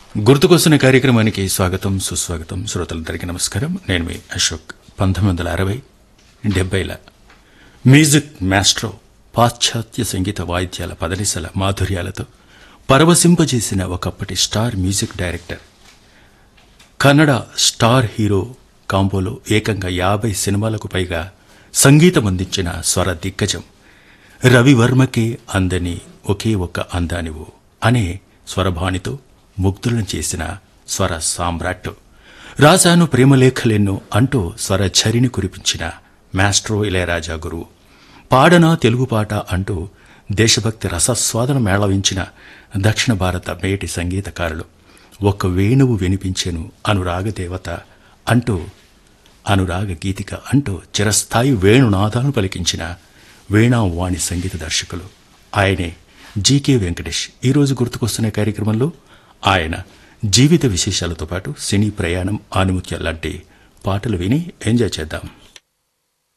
గుర్తుకొస్తున్న కార్యక్రమానికి స్వాగతం సుస్వాగతం శ్రోతలందరికీ నమస్కారం నేను మీ అశోక్ పంతొమ్మిది వందల అరవై డెబ్బైల మ్యూజిక్ మాస్ట్రో పాశ్చాత్య సంగీత వాయిద్యాల పదనిసల మాధుర్యాలతో పరవశింపజేసిన ఒకప్పటి star music director Kannada star hero కాంబోలో ఏకంగా యాభై సినిమాలకు పైగా సంగీతం అందించిన స్వర దిగ్గజం రవివర్మకే అందని ఒకే ఒక్క అందానివు అనే స్వరభానితో ముగ్ధులను చేసిన స్వర సామ్రాట్ రాశాను ప్రేమలేఖలెన్నో అంటూ స్వర ఝరిని కురిపించిన మాస్ట్రో ఇళయరాజా గురువు పాడనా తెలుగు పాట అంటూ దేశభక్తి రసస్వాదన మేళవించిన దక్షిణ భారత మేటి సంగీతకారులు ఒక్క వేణువు వినిపించెను అనురాగ దేవత అంటూ అనురాగ గీతిక అంటూ చిరస్థాయి వేణునాదాలను పలికించిన వీణావాణి సంగీత దర్శకులు ఆయనే జీకే వెంకటేష్ ఈరోజు గుర్తుకొస్తున్న కార్యక్రమంలో ఆయన జీవిత విశేషాలతో పాటు సినీ ప్రయాణం ఆనుమత్యాలు లాంటి పాటలు విని ఎంజాయ్ చేద్దాం